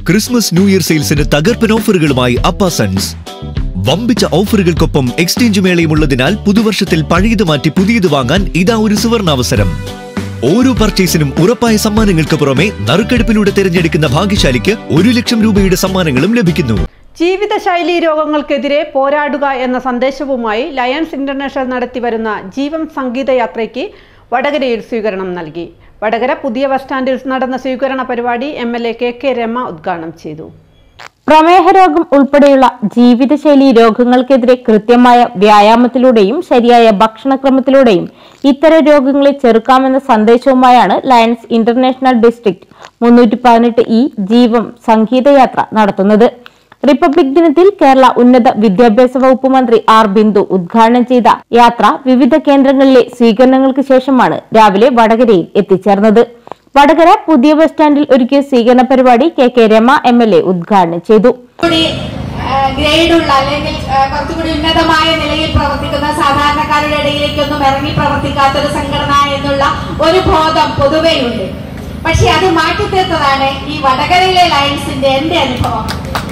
Christmas new year സെയിൽസിന് തകർപ്പൻ ഓഫറുകളുമായി അപ്പ sons വമ്പിച്ച ഓഫറുകൾക്കൊപ്പം എക്സ്ചേഞ്ച് മേളയും ഉള്ളതിനാൽ പുതുവർഷത്തിൽ പഴയത് മാറ്റി പുതിയത് വാങ്ങാൻ ഇതാ ഒരു സുവർണാവസരം ഓരോ പർച്ചേസിനും ഉറപ്പായ സമ്മാനങ്ങൾക്ക് പുറമെ നറുക്കെടുപ്പിലൂടെ തിരഞ്ഞെടുക്കുന്ന ഭാഗ്യശാലിക്ക് ഒരു ലക്ഷം രൂപയുടെ സമ്മാനങ്ങളും ലഭിക്കുന്നു ജീവിതശൈലി രോഗങ്ങൾക്കെതിരെ പോരാടുക എന്ന സന്ദേശവുമായി ലയൺസ് ഇന്റർനാഷണൽ നടത്തിവരുന്ന ജീവൻ സംഗീതയാത്രയ്ക്ക് വടകരയിൽ സ്വീകരണം നൽകി വടകര പുതിയ ബസ് സ്റ്റാൻഡിൽ നടന്ന സ്വീകരണ പരിപാടി M L A K K Rama ഉദ്ഘാടനം ചെയ്തു പ്രമേഹ രോഗം ഉൾപ്പെടെയുള്ള ജീവിതശൈലി രോഗങ്ങൾക്കെതിരെ കൃത്യമായ വ്യായാമത്തിലൂടെയും ശരിയായ ഭക്ഷണക്രമത്തിലൂടെയും ഇത്തരം രോഗങ്ങളെ ചെറുക്കാമെന്ന സന്ദേശവുമായാണ് ലയൺസ് ഇന്റർനാഷണൽ ഡിസ്ട്രിക്ട് മുന്നൂറ്റി പതിനെട്ട് ഇ ജീവം സംഗീതയാത്ര നടത്തുന്നത് റിപ്പബ്ലിക് ദിനത്തിൽ കേരള ഉന്നത വിദ്യാഭ്യാസ വകുപ്പ് മന്ത്രി ആർ ബിന്ദു ഉദ്ഘാടനം ചെയ്ത യാത്ര വിവിധ കേന്ദ്രങ്ങളിലെ സ്വീകരണങ്ങൾക്ക് ശേഷമാണ് രാവിലെ വടകരയിൽ എത്തിച്ചേർന്നത് വടകര പുതിയ ബസ് സ്റ്റാൻഡിൽ ഒരുക്കിയ സ്വീകരണ പരിപാടി K K Rama M L A ഉദ്ഘാടനം ചെയ്തു കൂടി ഗ്രേഡുള്ള അല്ലെങ്കിൽ ആ, കുറച്ചുകൂടി ഉന്നതമായ നിലയിൽ പ്രവർത്തിക്കുന്ന സാധാരണക്കാരുടെ ഇടയിലേക്കൊന്നും ഇറങ്ങി പ്രവർത്തിക്കാത്ത ഒരു സംഘടന എന്നുള്ള ഒരു ബോധം പൊതുവെയുണ്ട് പക്ഷെ അത് മാറ്റിത്തീർത്തതാണ് ഈ വടകരയിലെ ലയൺസിന്റെ എന്റെ അനുഭവം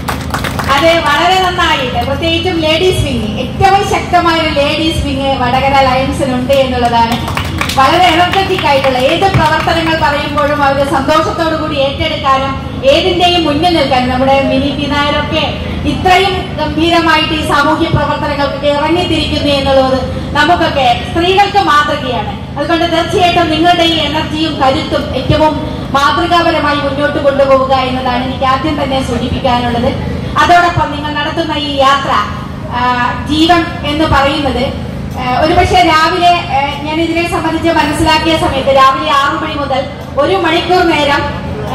അത് വളരെ നന്നായിട്ട് പ്രത്യേകിച്ചും ലേഡീസ് വിങ് ഏറ്റവും ശക്തമായ ഒരു ലേഡീസ് വിങ് വടകര ലയൺസിനുണ്ട് എന്നുള്ളതാണ് വളരെ എനർജറ്റിക് ആയിട്ടുള്ള ഏത് പ്രവർത്തനങ്ങൾ പറയുമ്പോഴും അവർ സന്തോഷത്തോടു കൂടി ഏറ്റെടുക്കാനും ഏതിന്റെയും മുന്നിൽ നിൽക്കാനും നമ്മുടെ മിനി പി നായരൊക്കെ ഇത്രയും ഗംഭീരമായിട്ട് ഈ സാമൂഹ്യ പ്രവർത്തനങ്ങൾക്ക് ഇറങ്ങിത്തിരിക്കുന്നു എന്നുള്ളത് നമുക്കൊക്കെ സ്ത്രീകൾക്ക് മാതൃകയാണ് അതുകൊണ്ട് തീർച്ചയായിട്ടും നിങ്ങളുടെ ഈ എനർജിയും കരുത്തും ഏറ്റവും മാതൃകാപരമായി മുന്നോട്ട് കൊണ്ടുപോവുക എന്നതാണ് എനിക്ക് ആദ്യം തന്നെ സൂചിപ്പിക്കാനുള്ളത് അതോടൊപ്പം നിങ്ങൾ നടത്തുന്ന ഈ യാത്ര ആ, ജീവൻ എന്ന് പറയുന്നത് ആ, ഒരുപക്ഷെ രാവിലെ ആ, ഞാൻ ഇതിനെ സംബന്ധിച്ച് മനസ്സിലാക്കിയ സമയത്ത് രാവിലെ ആറു മണി മുതൽ ഒരു മണിക്കൂർ നേരം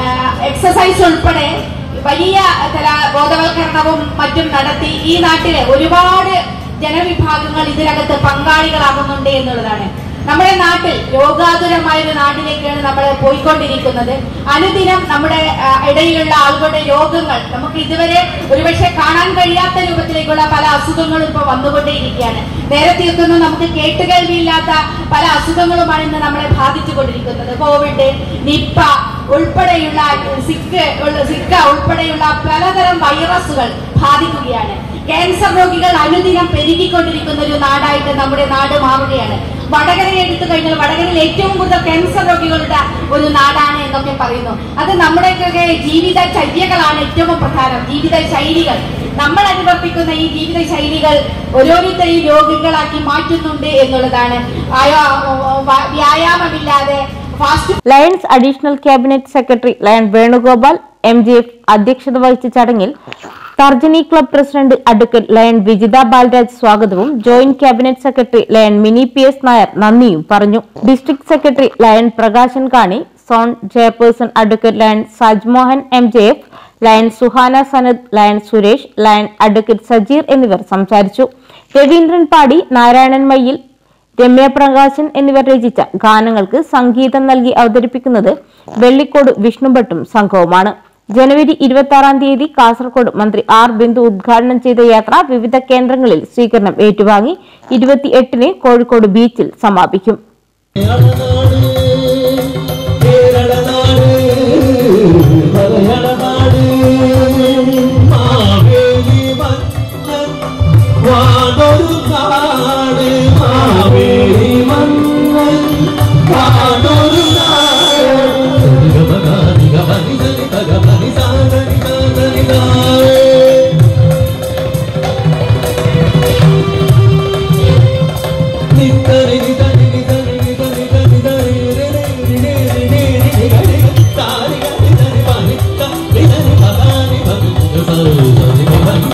എക്സസൈസ് ഉൾപ്പെടെ വലിയ തല ബോധവൽക്കരണവും മറ്റും നടത്തി ഈ നാട്ടിലെ ഒരുപാട് ജനവിഭാഗങ്ങൾ ഇതിനകത്ത് പങ്കാളികളാകുന്നുണ്ട് എന്നുള്ളതാണ് നമ്മുടെ നാട്ടിൽ രോഗാതുരമായ ഒരു നാട്ടിലേക്കാണ് നമ്മൾ പോയിക്കൊണ്ടിരിക്കുന്നത് അനുദിനം നമ്മുടെ ആ, ഇടയിലുള്ള ആളുകളുടെ രോഗങ്ങൾ നമുക്ക് ഇതുവരെ ഒരുപക്ഷെ കാണാൻ കഴിയാത്ത രൂപത്തിലേക്കുള്ള പല അസുഖങ്ങളും ഇപ്പൊ വന്നുകൊണ്ടേയിരിക്കുകയാണ് നേരത്തെയൊന്നും നമുക്ക് കേട്ടുകേൾവിയില്ലാത്ത പല അസുഖങ്ങളുമാണ് ഇന്ന് നമ്മളെ ബാധിച്ചുകൊണ്ടിരിക്കുന്നത് കോവിഡ് നിപ്പ ഉൾപ്പെടെയുള്ള സിക്ക് സിക്ക ഉൾപ്പെടെയുള്ള പലതരം വൈറസുകൾ ബാധിക്കുകയാണ് ക്യാൻസർ രോഗികൾ അനുദിനം പെരുകിക്കൊണ്ടിരിക്കുന്ന ഒരു നാടായിട്ട് നമ്മുടെ നാട് മാറുകയാണ് വടകരയെ എടുത്തു കഴിഞ്ഞാൽ വടകരയിൽ ഏറ്റവും കൂടുതൽ ക്യാൻസർ രോഗികളുടെ ഒരു നാടാണ് എന്നൊക്കെ പറയുന്നു അത് നമ്മുടെയൊക്കെ ജീവിത ചര്യകളാണ് ഏറ്റവും പ്രധാനം ജീവിത ശൈലികൾ നമ്മൾ അനുവർത്തിക്കുന്ന ഈ ജീവിത ശൈലികൾ ഓരോരുത്തരെയും രോഗികളാക്കി മാറ്റുന്നുണ്ട് എന്നുള്ളതാണ് ആയ- വ- വ്യായാമമില്ലാതെ fast Lions additional cabinet secretary Lion Venugopal M G F അധ്യക്ഷത വഹിച്ച ചടങ്ങിൽ Tharjani club president advocate Lion Vijitha Balaraj സ്വാഗതവും joint cabinet secretary Lion Mini P S Nair നന്ദിയും പറഞ്ഞു ഡിസ്ട്രിക്ട് സെക്രട്ടറി ലയൺ പ്രകാശൻ കാണി zone chairperson advocate Lion Sajmohan M J F Lion Suhana Sanad Lion Suresh Lion advocate Sajeer എന്നിവർ സംസാരിച്ചു രവീന്ദ്രൻ പാടി നാരായണൻ മയ്യിൽ രമ്യ പ്രകാശൻ എന്നിവർ രചിച്ച ഗാനങ്ങൾക്ക് സംഗീതം നൽകി അവതരിപ്പിക്കുന്നത് വെള്ളിക്കോട് വിഷ്ണുഭട്ടും സംഘവുമാണ് ജനുവരി ഇരുപത്തി ആറാം തീയതി കാസർഗോഡ് മന്ത്രി ആർ ബിന്ദു ഉദ്ഘാടനം ചെയ്ത യാത്ര വിവിധ കേന്ദ്രങ്ങളിൽ സ്വീകരണം ഏറ്റുവാങ്ങി ഇരുപത്തി എട്ടിന് കോഴിക്കോട് ബീച്ചിൽ സമാപിക്കും യാതൊരു